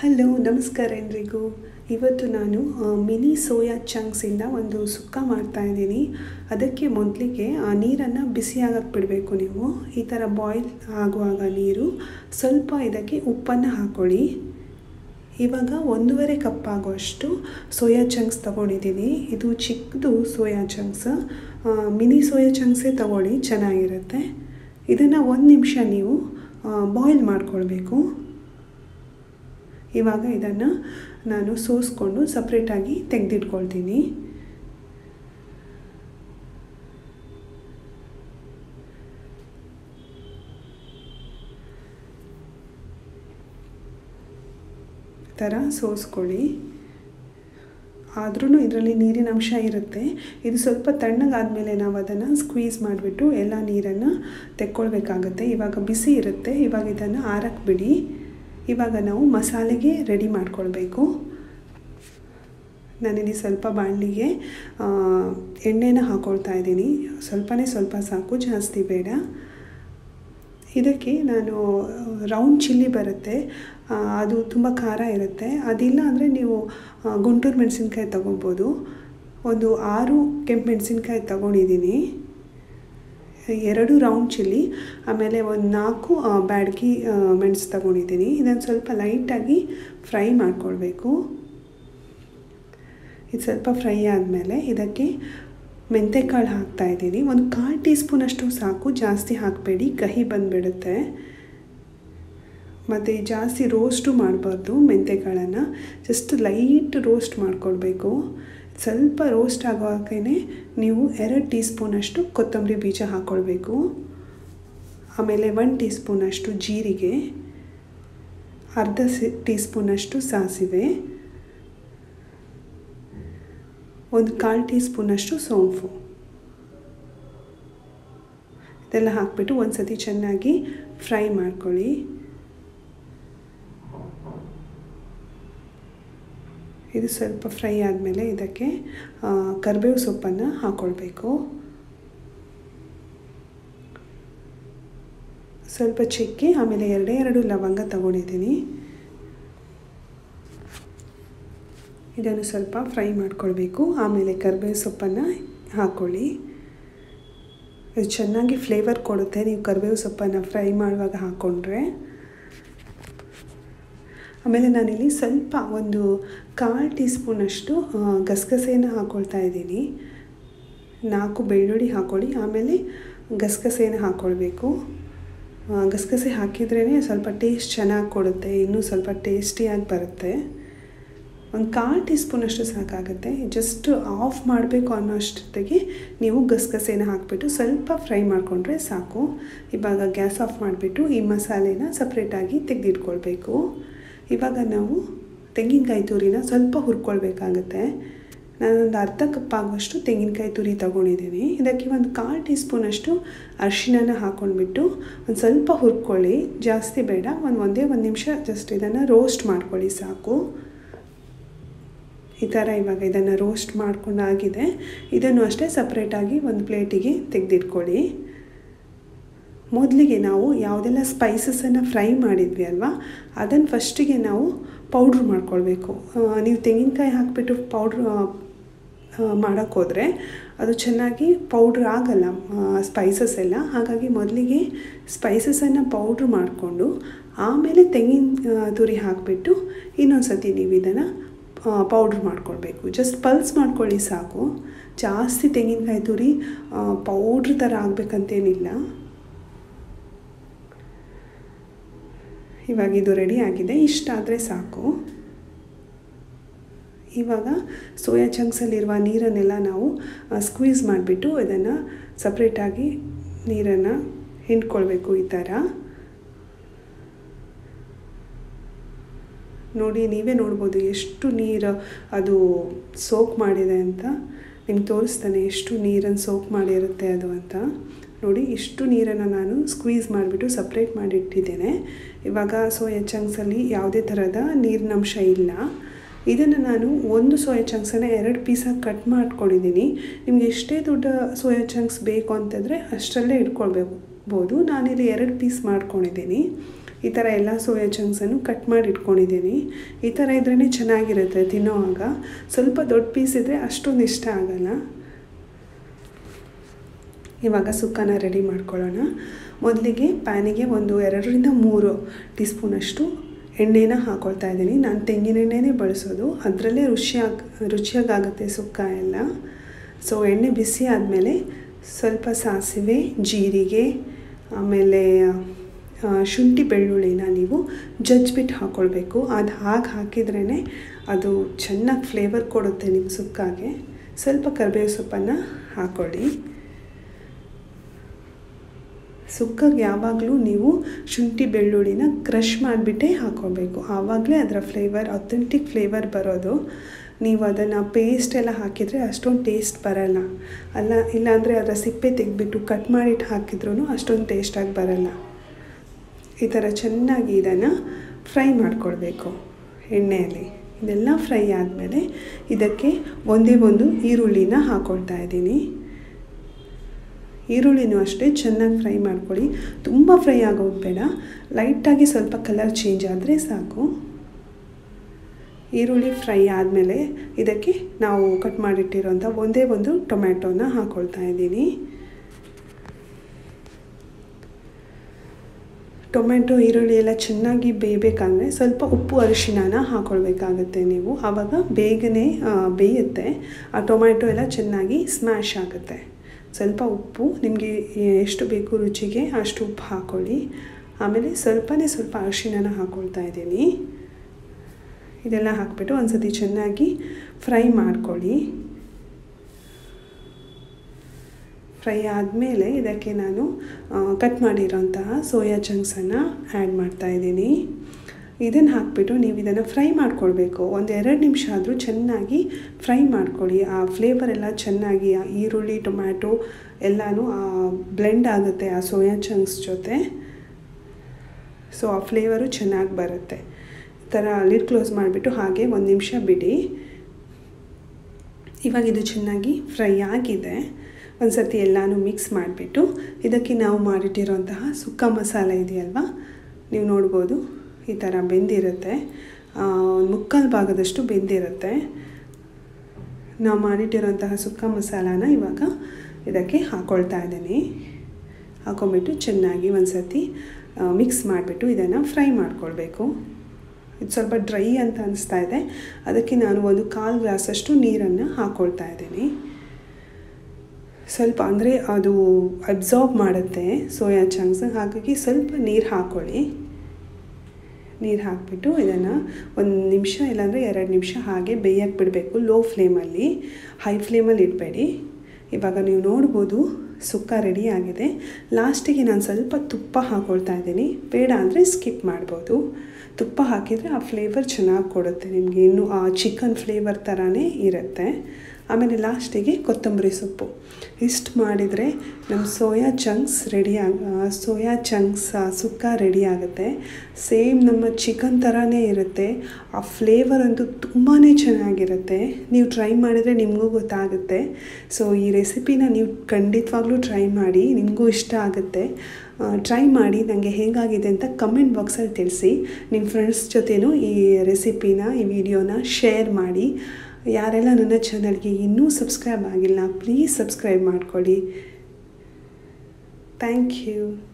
hello ನಮಸ್ಕಾರ ಎಲ್ರಿಗೂ ಇವತ್ತು ನಾನು ಆ, ಮಿನಿ ಸೋಯಾ ಚಂಕ್ಸಿಂದ ಒಂದು ಸುಕ್ಕ ಮಾಡ್ತಾ ಇದ್ದೀನಿ ಅದಕ್ಕೆ ಮೊದಲಿಗೆ ಆ ನೀರನ್ನು ಬಿಸಿಯಾಗಕ್ಕೆ ಬಿಡಬೇಕು ನೀವು ಈ ಥರ ಬಾಯ್ಲ್ ಆಗುವಾಗ ನೀರು ಸ್ವಲ್ಪ ಇದಕ್ಕೆ ಉಪ್ಪನ್ನು ಹಾಕ್ಕೊಳ್ಳಿ ಇವಾಗ ಒಂದೂವರೆ ಕಪ್ ಆಗುವಷ್ಟು ಸೋಯಾ ಚಂಕ್ಸ್ ತೊಗೊಂಡಿದ್ದೀನಿ ಇದು ಚಿಕ್ಕದು ಸೋಯಾ ಚಂಕ್ಸ್ ಮಿನಿ ಸೋಯಾ ಚಂಕ್ಸೇ ತಗೊಳ್ಳಿ ಚೆನ್ನಾಗಿರುತ್ತೆ ಇದನ್ನು ಒಂದು ನಿಮಿಷ ನೀವು ಬಾಯ್ಲ್ ಮಾಡ್ಕೊಳ್ಬೇಕು ಇವಾಗ ಇದನ್ನು ನಾನು ಸೋಸ್ಕೊಂಡು ಸಪ್ರೇಟಾಗಿ ತೆಗೆದಿಟ್ಕೊಳ್ತೀನಿ ಥರ ಸೋಸ್ಕೊಳ್ಳಿ ಆದ್ರೂ ಇದರಲ್ಲಿ ನೀರಿನ ಅಂಶ ಇರುತ್ತೆ ಇದು ಸ್ವಲ್ಪ ತಣ್ಣಗಾದಮೇಲೆ ನಾವು ಅದನ್ನು ಸ್ಕ್ವೀಸ್ ಮಾಡಿಬಿಟ್ಟು ಎಲ್ಲ ನೀರನ್ನು ತೆಕ್ಕೊಳ್ಬೇಕಾಗತ್ತೆ ಇವಾಗ ಬಿಸಿ ಇರುತ್ತೆ ಇವಾಗ ಇದನ್ನು ಆರಕ್ಕೆ ಬಿಡಿ ಇವಾಗ ನಾವು ಮಸಾಲೆಗೆ ರೆಡಿ ಮಾಡ್ಕೊಳ್ಬೇಕು ನಾನಿಲ್ಲಿ ಸ್ವಲ್ಪ ಬಾಣಲಿಗೆ ಎಣ್ಣೆನ ಹಾಕ್ಕೊಳ್ತಾ ಇದ್ದೀನಿ ಸ್ವಲ್ಪನೇ ಸ್ವಲ್ಪ ಸಾಕು ಜಾಸ್ತಿ ಬೇಡ ಇದಕ್ಕೆ ನಾನು ರೌಂಡ್ ಚಿಲ್ಲಿ ಬರುತ್ತೆ ಅದು ತುಂಬ ಖಾರ ಇರುತ್ತೆ ಅದಿಲ್ಲ ಅಂದರೆ ನೀವು ಗುಂಟೂರು ಮೆಣಸಿನ್ಕಾಯಿ ತೊಗೊಬೋದು ಒಂದು ಆರು ಕೆಂಪು ಮೆಣಸಿನ್ಕಾಯಿ ತೊಗೊಂಡಿದ್ದೀನಿ ಎರಡು ರೌಂಡ್ ಚಿಲ್ಲಿ ಆಮೇಲೆ ಒಂದು ನಾಲ್ಕು ಬ್ಯಾಡ್ಗಿ ಮೆಣಸು ತೊಗೊಂಡಿದ್ದೀನಿ ಇದನ್ನು ಸ್ವಲ್ಪ ಲೈಟಾಗಿ ಫ್ರೈ ಮಾಡ್ಕೊಳ್ಬೇಕು ಇದು ಸ್ವಲ್ಪ ಫ್ರೈ ಆದಮೇಲೆ ಇದಕ್ಕೆ ಮೆಂತೆಕಾಳು ಹಾಕ್ತಾಯಿದ್ದೀನಿ ಒಂದು ಕಾಲು ಟೀ ಸ್ಪೂನಷ್ಟು ಸಾಕು ಜಾಸ್ತಿ ಹಾಕಬೇಡಿ ಕಹಿ ಬಂದುಬಿಡುತ್ತೆ ಮತ್ತು ಜಾಸ್ತಿ ರೋಸ್ಟು ಮಾಡಬಾರ್ದು ಮೆಂತೆಕಾಳನ್ನು ಜಸ್ಟ್ ಲೈಟ್ ರೋಸ್ಟ್ ಮಾಡ್ಕೊಳ್ಬೇಕು ಸ್ವಲ್ಪ ರೋಸ್ಟ್ ಆಗೋವಾಗೇ ನೀವು ಎರಡು ಟೀ ಸ್ಪೂನಷ್ಟು ಕೊತ್ತಂಬರಿ ಬೀಜ ಹಾಕ್ಕೊಳ್ಬೇಕು ಆಮೇಲೆ ಒನ್ ಟೀ ಸ್ಪೂನಷ್ಟು ಜೀರಿಗೆ ಅರ್ಧ ಸಿ ಟೀ ಸ್ಪೂನಷ್ಟು ಸಾಸಿವೆ ಒಂದು ಕಾಲು ಟೀ ಸ್ಪೂನಷ್ಟು ಸೋಂಪು ಇದೆಲ್ಲ ಹಾಕ್ಬಿಟ್ಟು ಒಂದು ಸತಿ ಚೆನ್ನಾಗಿ ಫ್ರೈ ಮಾಡ್ಕೊಳ್ಳಿ ಇದು ಸ್ವಲ್ಪ ಫ್ರೈ ಆದಮೇಲೆ ಇದಕ್ಕೆ ಕರಿಬೇವು ಸೊಪ್ಪನ್ನು ಹಾಕ್ಕೊಳ್ಬೇಕು ಸ್ವಲ್ಪ ಚಕ್ಕೆ ಆಮೇಲೆ ಎರಡೇ ಎರಡು ಲವಂಗ ತಗೊಂಡಿದ್ದೀನಿ ಇದನ್ನು ಸ್ವಲ್ಪ ಫ್ರೈ ಮಾಡ್ಕೊಳ್ಬೇಕು ಆಮೇಲೆ ಕರಿಬೇವು ಸೊಪ್ಪನ್ನು ಹಾಕ್ಕೊಳ್ಳಿ ಇದು ಚೆನ್ನಾಗಿ ಫ್ಲೇವರ್ ಕೊಡುತ್ತೆ ನೀವು ಕರಿಬೇವು ಸೊಪ್ಪನ್ನು ಫ್ರೈ ಮಾಡುವಾಗ ಹಾಕ್ಕೊಂಡ್ರೆ ಆಮೇಲೆ ನಾನಿಲ್ಲಿ ಸ್ವಲ್ಪ ಒಂದು ಕಾಲು ಟೀ ಸ್ಪೂನಷ್ಟು ಗಸಗಸೆನ ಹಾಕ್ಕೊಳ್ತಾ ಇದ್ದೀನಿ ನಾಲ್ಕು ಬೆಳ್ಳುಳ್ಳಿ ಹಾಕ್ಕೊಳ್ಳಿ ಆಮೇಲೆ ಗಸಗಸೆನ ಹಾಕ್ಕೊಳ್ಬೇಕು ಗಸಗಸೆ ಹಾಕಿದ್ರೇ ಸ್ವಲ್ಪ ಟೇಸ್ಟ್ ಚೆನ್ನಾಗಿ ಕೊಡುತ್ತೆ ಇನ್ನೂ ಸ್ವಲ್ಪ ಟೇಸ್ಟಿಯಾಗಿ ಬರುತ್ತೆ ಒಂದು ಕಾಲು ಟೀ ಸ್ಪೂನಷ್ಟು ಸಾಕಾಗುತ್ತೆ ಜಸ್ಟ್ ಆಫ್ ಮಾಡಬೇಕು ಅನ್ನೋ ಅಷ್ಟೊತ್ತಿಗೆ ನೀವು ಗಸಗಸೆನ ಹಾಕಿಬಿಟ್ಟು ಸ್ವಲ್ಪ ಫ್ರೈ ಮಾಡಿಕೊಂಡ್ರೆ ಸಾಕು ಇವಾಗ ಗ್ಯಾಸ್ ಆಫ್ ಮಾಡಿಬಿಟ್ಟು ಈ ಮಸಾಲೆನ ಸಪ್ರೇಟಾಗಿ ತೆಗೆದಿಟ್ಕೊಳ್ಬೇಕು ಇವಾಗ ನಾವು ತೆಂಗಿನಕಾಯಿ ತುರಿನ ಸ್ವಲ್ಪ ಹುರ್ಕೊಳ್ಬೇಕಾಗತ್ತೆ ನಾನೊಂದು ಅರ್ಧ ಕಪ್ ಆಗುವಷ್ಟು ತೆಂಗಿನಕಾಯಿ ತುರಿ ತೊಗೊಂಡಿದ್ದೀನಿ ಇದಕ್ಕೆ ಒಂದು ಕಾಲು ಟೀ ಸ್ಪೂನಷ್ಟು ಅರಿಶಿನ ಹಾಕ್ಕೊಂಡ್ಬಿಟ್ಟು ಒಂದು ಸ್ವಲ್ಪ ಹುರ್ಕೊಳ್ಳಿ ಜಾಸ್ತಿ ಬೇಡ ಒಂದು ಒಂದೇ ಒಂದು ನಿಮಿಷ ಜಸ್ಟ್ ಇದನ್ನು ರೋಸ್ಟ್ ಮಾಡ್ಕೊಳ್ಳಿ ಸಾಕು ಈ ಥರ ಇವಾಗ ಇದನ್ನು ರೋಸ್ಟ್ ಮಾಡ್ಕೊಂಡಾಗಿದೆ ಇದನ್ನು ಅಷ್ಟೇ ಸಪ್ರೇಟಾಗಿ ಒಂದು ಪ್ಲೇಟಿಗೆ ತೆಗೆದಿಟ್ಕೊಳ್ಳಿ ಮೊದಲಿಗೆ ನಾವು ಯಾವುದೆಲ್ಲ ಸ್ಪೈಸಸನ್ನು ಫ್ರೈ ಮಾಡಿದ್ವಿ ಅಲ್ವಾ ಅದನ್ನು ಫಸ್ಟಿಗೆ ನಾವು ಪೌಡ್ರ್ ಮಾಡ್ಕೊಳ್ಬೇಕು ನೀವು ತೆಂಗಿನಕಾಯಿ ಹಾಕಿಬಿಟ್ಟು ಪೌಡ್ರ್ ಮಾಡೋಕ್ಕೋದ್ರೆ ಅದು ಚೆನ್ನಾಗಿ ಪೌಡ್ರ್ ಆಗಲ್ಲ ಸ್ಪೈಸಸ್ ಎಲ್ಲ ಹಾಗಾಗಿ ಮೊದಲಿಗೆ ಸ್ಪೈಸಸನ್ನು ಪೌಡ್ರ್ ಮಾಡಿಕೊಂಡು ಆಮೇಲೆ ತೆಂಗಿನ ತುರಿ ಹಾಕಿಬಿಟ್ಟು ಇನ್ನೊಂದು ಸತಿ ನೀವು ಇದನ್ನು ಪೌಡ್ರ್ ಮಾಡ್ಕೊಳ್ಬೇಕು ಜಸ್ಟ್ ಪಲ್ಸ್ ಮಾಡ್ಕೊಳ್ಳಿ ಸಾಕು ಜಾಸ್ತಿ ತೆಂಗಿನಕಾಯಿ ತುರಿ ಪೌಡ್ರ್ ಥರ ಆಗಬೇಕಂತೇನಿಲ್ಲ ಇವಾಗ ಇದು ರೆಡಿ ಆಗಿದೆ ಇಷ್ಟಾದರೆ ಸಾಕು ಇವಾಗ ಸೋಯಾ ಚಂಕ್ಸಲ್ಲಿರುವ ನೀರನ್ನೆಲ್ಲ ನಾವು ಸ್ಕ್ವೀಸ್ ಮಾಡಿಬಿಟ್ಟು ಇದನ್ನು ಸಪ್ರೇಟಾಗಿ ನೀರನ್ನು ಹಿಂಡ್ಕೊಳ್ಬೇಕು ಈ ಥರ ನೋಡಿ ನೀವೇ ನೋಡ್ಬೋದು ಎಷ್ಟು ನೀರು ಅದು ಸೋಕ್ ಮಾಡಿದೆ ಅಂತ ನಿಮ್ಗೆ ತೋರಿಸ್ತಾನೆ ಎಷ್ಟು ನೀರನ್ನು ಸೋಕ್ ಮಾಡಿರುತ್ತೆ ಅದು ಅಂತ ನೋಡಿ ಇಷ್ಟು ನೀರನ್ನು ನಾನು ಸ್ಕ್ವೀಸ್ ಮಾಡಿಬಿಟ್ಟು ಸಪ್ರೇಟ್ ಮಾಡಿಟ್ಟಿದ್ದೇನೆ ಇವಾಗ ಸೋಯಾ ಚಂಕ್ಸಲ್ಲಿ ಯಾವುದೇ ಥರದ ನೀರಿನಂಶ ಇಲ್ಲ ಇದನ್ನು ನಾನು ಒಂದು ಸೋಯಾ ಚಂಕ್ಸನ್ನು ಎರಡು ಪೀಸಾಗಿ ಕಟ್ ಮಾಡ್ಕೊಂಡಿದ್ದೀನಿ ನಿಮ್ಗೆ ಎಷ್ಟೇ ದೊಡ್ಡ ಸೋಯಾ ಚಂಕ್ಸ್ ಬೇಕು ಅಂತಂದರೆ ಅಷ್ಟರಲ್ಲೇ ಇಟ್ಕೊಳ್ಬೇಕು ಬೋದು ನಾನಿಲ್ಲಿ ಎರಡು ಪೀಸ್ ಮಾಡ್ಕೊಂಡಿದ್ದೀನಿ ಈ ಥರ ಎಲ್ಲ ಸೋಯಾ ಚಂಕ್ಸನ್ನು ಕಟ್ ಮಾಡಿ ಇಟ್ಕೊಂಡಿದ್ದೀನಿ ಈ ಥರ ಇದ್ರೇ ಚೆನ್ನಾಗಿರುತ್ತೆ ತಿನ್ನೋವಾಗ ಸ್ವಲ್ಪ ದೊಡ್ಡ ಪೀಸ್ ಇದ್ದರೆ ಅಷ್ಟೊಂದು ಇಷ್ಟ ಆಗಲ್ಲ ಇವಾಗ ಸುಕ್ಕನ ರೆಡಿ ಮಾಡ್ಕೊಳ್ಳೋಣ ಮೊದಲಿಗೆ ಪ್ಯಾನಿಗೆ ಒಂದು ಎರಡರಿಂದ ಮೂರು ಟೀ ಸ್ಪೂನಷ್ಟು ಎಣ್ಣೆನ ಹಾಕ್ಕೊಳ್ತಾ ಇದ್ದೀನಿ ನಾನು ತೆಂಗಿನ ಎಣ್ಣೆನೇ ಬಳಸೋದು ಅದರಲ್ಲೇ ರುಚಿಯಾಗಿ ರುಚಿಯಾಗುತ್ತೆ ಸುಕ್ಕ ಎಲ್ಲ ಸೊ ಎಣ್ಣೆ ಬಿಸಿ ಆದಮೇಲೆ ಸ್ವಲ್ಪ ಸಾಸಿವೆ ಜೀರಿಗೆ ಆಮೇಲೆ ಶುಂಠಿ ಬೆಳ್ಳುಳ್ಳಿನ ನೀವು ಜಜ್ಬಿಟ್ಟು ಹಾಕ್ಕೊಳ್ಬೇಕು ಅದು ಹಾಗೆ ಹಾಕಿದ್ರೇ ಅದು ಚೆನ್ನಾಗಿ ಫ್ಲೇವರ್ ಕೊಡುತ್ತೆ ನಿಮ್ಮ ಸುಕ್ಕಾಗೆ ಸ್ವಲ್ಪ ಕರಿಬೇವು ಸೊಪ್ಪನ್ನು ಹಾಕ್ಕೊಳ್ಳಿ ಸುಕ್ಕಾಗೆ ಯಾವಾಗಲೂ ನೀವು ಶುಂಠಿ ಬೆಳ್ಳುಳ್ಳಿನ ಕ್ರಷ್ ಮಾಡಿಬಿಟ್ಟೇ ಹಾಕ್ಕೊಳ್ಬೇಕು ಆವಾಗಲೇ ಅದರ ಫ್ಲೇವರ್ ಅಥೆಂಟಿಕ್ ಫ್ಲೇವರ್ ಬರೋದು ನೀವು ಅದನ್ನು ಪೇಸ್ಟ್ ಎಲ್ಲ ಹಾಕಿದರೆ ಅಷ್ಟೊಂದು ಟೇಸ್ಟ್ ಬರಲ್ಲ ಅಲ್ಲ ಇಲ್ಲಾಂದರೆ ಅದರ ಸಿಪ್ಪೆ ತೆಗೆದ್ಬಿಟ್ಟು ಕಟ್ ಮಾಡಿಟ್ಟು ಹಾಕಿದ್ರೂ ಅಷ್ಟೊಂದು ಟೇಸ್ಟಾಗಿ ಬರಲ್ಲ ಈ ಥರ ಚೆನ್ನಾಗಿ ಇದನ್ನು ಫ್ರೈ ಮಾಡಿಕೊಳ್ಬೇಕು ಎಣ್ಣೆಯಲ್ಲಿ ಇದೆಲ್ಲ ಫ್ರೈ ಆದಮೇಲೆ ಇದಕ್ಕೆ ಒಂದೇ ಒಂದು ಈರುಳ್ಳಿನ ಹಾಕ್ಕೊಳ್ತಾ ಇದ್ದೀನಿ ಈರುಳ್ಳಿನೂ ಅಷ್ಟೇ ಚೆನ್ನಾಗಿ ಫ್ರೈ ಮಾಡ್ಕೊಳ್ಳಿ ತುಂಬ ಫ್ರೈ ಆಗೋದು ಬೇಡ ಲೈಟಾಗಿ ಸ್ವಲ್ಪ ಕಲರ್ ಚೇಂಜ್ ಆದರೆ ಸಾಕು ಈರುಳ್ಳಿ ಫ್ರೈ ಆದಮೇಲೆ ಇದಕ್ಕೆ ನಾವು ಕಟ್ ಮಾಡಿಟ್ಟಿರೋಂಥ ಒಂದೇ ಒಂದು ಟೊಮ್ಯಾಟೋನ ಹಾಕ್ಕೊಳ್ತಾ ಇದ್ದೀನಿ ಟೊಮೆಟೊ ಈರುಳ್ಳಿ ಎಲ್ಲ ಚೆನ್ನಾಗಿ ಬೇಯಬೇಕಂದ್ರೆ ಸ್ವಲ್ಪ ಉಪ್ಪು ಅರಿಶಿಣನ ಹಾಕ್ಕೊಳ್ಬೇಕಾಗತ್ತೆ ನೀವು ಆವಾಗ ಬೇಗನೆ ಬೇಯುತ್ತೆ ಆ ಟೊಮ್ಯಾಟೊ ಎಲ್ಲ ಚೆನ್ನಾಗಿ ಸ್ಮ್ಯಾಶ್ ಆಗುತ್ತೆ ಸ್ವಲ್ಪ ಉಪ್ಪು ನಿಮಗೆ ಎಷ್ಟು ಬೇಕು ರುಚಿಗೆ ಅಷ್ಟು ಉಪ್ಪು ಹಾಕ್ಕೊಳ್ಳಿ ಆಮೇಲೆ ಸ್ವಲ್ಪನೇ ಸ್ವಲ್ಪ ಅರಿಶಿಣನ ಹಾಕ್ಕೊಳ್ತಾ ಇದ್ದೀನಿ ಇದೆಲ್ಲ ಹಾಕ್ಬಿಟ್ಟು ಒಂದು ಸತಿ ಚೆನ್ನಾಗಿ ಫ್ರೈ ಮಾಡ್ಕೊಳ್ಳಿ ಫ್ರೈ ಆದಮೇಲೆ ಇದಕ್ಕೆ ನಾನು ಕಟ್ ಮಾಡಿರೋಂತಹ ಸೋಯಾ ಚಂಕ್ಸನ್ನು ಆ್ಯಡ್ ಮಾಡ್ತಾಯಿದ್ದೀನಿ ಇದನ್ನು ಹಾಕ್ಬಿಟ್ಟು ನೀವು ಇದನ್ನು ಫ್ರೈ ಮಾಡ್ಕೊಳ್ಬೇಕು ಒಂದು ಎರಡು ನಿಮಿಷ ಆದರೂ ಚೆನ್ನಾಗಿ ಫ್ರೈ ಮಾಡ್ಕೊಳ್ಳಿ ಆ ಫ್ಲೇವರ್ ಎಲ್ಲ ಚೆನ್ನಾಗಿ ಆ ಈರುಳ್ಳಿ ಟೊಮ್ಯಾಟೊ ಎಲ್ಲನೂ ಬ್ಲೆಂಡ್ ಆಗುತ್ತೆ ಆ ಸೋಯಾ ಚಂಕ್ಸ್ ಜೊತೆ ಸೊ ಆ ಫ್ಲೇವರು ಚೆನ್ನಾಗಿ ಬರುತ್ತೆ ಈ ಥರ ಲಿಡ್ ಕ್ಲೋಸ್ ಮಾಡಿಬಿಟ್ಟು ಹಾಗೆ ಒಂದು ನಿಮಿಷ ಬಿಡಿ ಇವಾಗ ಇದು ಚೆನ್ನಾಗಿ ಫ್ರೈ ಆಗಿದೆ ಒಂದು ಸರ್ತಿ ಎಲ್ಲನೂ ಮಿಕ್ಸ್ ಮಾಡಿಬಿಟ್ಟು ಇದಕ್ಕೆ ನಾವು ಮಾಡಿಟ್ಟಿರೋಂತಹ ಸುಕ್ಕ ಮಸಾಲ ಇದೆಯಲ್ವ ನೀವು ನೋಡ್ಬೋದು ಈ ಥರ ಬೆಂದಿರುತ್ತೆ ಒಂದು ಮುಕ್ಕಾಲು ಭಾಗದಷ್ಟು ಬೆಂದಿರುತ್ತೆ ನಾವು ಮಾಡಿಟ್ಟಿರೋಂತಹ ಸುಕ್ಕ ಮಸಾಲಾನ ಇವಾಗ ಇದಕ್ಕೆ ಹಾಕ್ಕೊಳ್ತಾ ಇದ್ದೀನಿ ಹಾಕೊಂಬಿಟ್ಟು ಚೆನ್ನಾಗಿ ಒಂದು ಸರ್ತಿ ಮಿಕ್ಸ್ ಮಾಡಿಬಿಟ್ಟು ಇದನ್ನು ಫ್ರೈ ಮಾಡ್ಕೊಳ್ಬೇಕು ಇದು ಸ್ವಲ್ಪ ಡ್ರೈ ಅಂತ ಅನಿಸ್ತಾ ಇದೆ ಅದಕ್ಕೆ ನಾನು ಒಂದು ಕಾಲು ಗ್ಲಾಸಷ್ಟು ನೀರನ್ನು ಹಾಕ್ಕೊಳ್ತಾ ಇದ್ದೀನಿ ಸ್ವಲ್ಪ ಅಂದರೆ ಅದು ಅಬ್ಸಾರ್ಬ್ ಮಾಡುತ್ತೆ ಸೋಯಾ ಚಂಕ್ಸ್ ಹಾಗಾಗಿ ಸ್ವಲ್ಪ ನೀರು ಹಾಕ್ಕೊಳ್ಳಿ ನೀರು ಹಾಕಿಬಿಟ್ಟು ಇದನ್ನು ಒಂದು ನಿಮಿಷ ಇಲ್ಲಾಂದರೆ ಎರಡು ನಿಮಿಷ ಹಾಗೆ ಬೇಯಕ್ಕೆ ಬಿಡಬೇಕು ಲೋ ಫ್ಲೇಮಲ್ಲಿ ಹೈ ಫ್ಲೇಮಲ್ಲಿ ಇಡಬೇಡಿ ಇವಾಗ ನೀವು ನೋಡ್ಬೋದು ಸುಕ್ಕ ರೆಡಿ ಆಗಿದೆ ಲಾಸ್ಟಿಗೆ ನಾನು ಸ್ವಲ್ಪ ತುಪ್ಪ ಹಾಕ್ಕೊಳ್ತಾ ಇದ್ದೀನಿ ಬೇಡ ಅಂದರೆ ಸ್ಕಿಪ್ ಮಾಡ್ಬೋದು ತುಪ್ಪ ಹಾಕಿದರೆ ಆ ಫ್ಲೇವರ್ ಚೆನ್ನಾಗಿ ಕೊಡುತ್ತೆ ನಿಮಗೆ ಇನ್ನೂ ಆ ಚಿಕನ್ ಫ್ಲೇವರ್ ಥರನೇ ಇರುತ್ತೆ ಆಮೇಲೆ ಲಾಸ್ಟಿಗೆ ಕೊತ್ತಂಬರಿ ಸೊಪ್ಪು ಇಷ್ಟು ಮಾಡಿದರೆ ನಮ್ಮ ಸೋಯಾ ಚಂಕ್ಸ್ ರೆಡಿ ಆಗ ಸೋಯಾ ಚಂಕ್ಸ್ ಸುಕ್ಕ ರೆಡಿ ಆಗುತ್ತೆ ಸೇಮ್ ನಮ್ಮ ಚಿಕನ್ ಥರನೇ ಇರುತ್ತೆ ಆ ಫ್ಲೇವರ್ ಅಂತೂ ತುಂಬಾ ಚೆನ್ನಾಗಿರುತ್ತೆ ನೀವು ಟ್ರೈ ಮಾಡಿದರೆ ನಿಮಗೂ ಗೊತ್ತಾಗುತ್ತೆ ಸೊ ಈ ರೆಸಿಪಿನ ನೀವು ಖಂಡಿತವಾಗ್ಲೂ ಟ್ರೈ ಮಾಡಿ ನಿಮಗೂ ಇಷ್ಟ ಆಗುತ್ತೆ ಟ್ರೈ ಮಾಡಿ ನನಗೆ ಹೇಗಾಗಿದೆ ಅಂತ ಕಮೆಂಟ್ ಬಾಕ್ಸಲ್ಲಿ ತಿಳಿಸಿ ನಿಮ್ಮ ಫ್ರೆಂಡ್ಸ್ ಜೊತೆನೂ ಈ ರೆಸಿಪಿನ ಈ ವಿಡಿಯೋನ ಶೇರ್ ಮಾಡಿ ಯಾರೆಲ್ಲ ನನ್ನ ಚಾನಲ್ಗೆ ಇನ್ನೂ ಸಬ್ಸ್ಕ್ರೈಬ್ ಆಗಿಲ್ಲ ಪ್ಲೀಸ್ ಸಬ್ಸ್ಕ್ರೈಬ್ ಮಾಡ್ಕೊಳ್ಳಿ ಥ್ಯಾಂಕ್ ಯು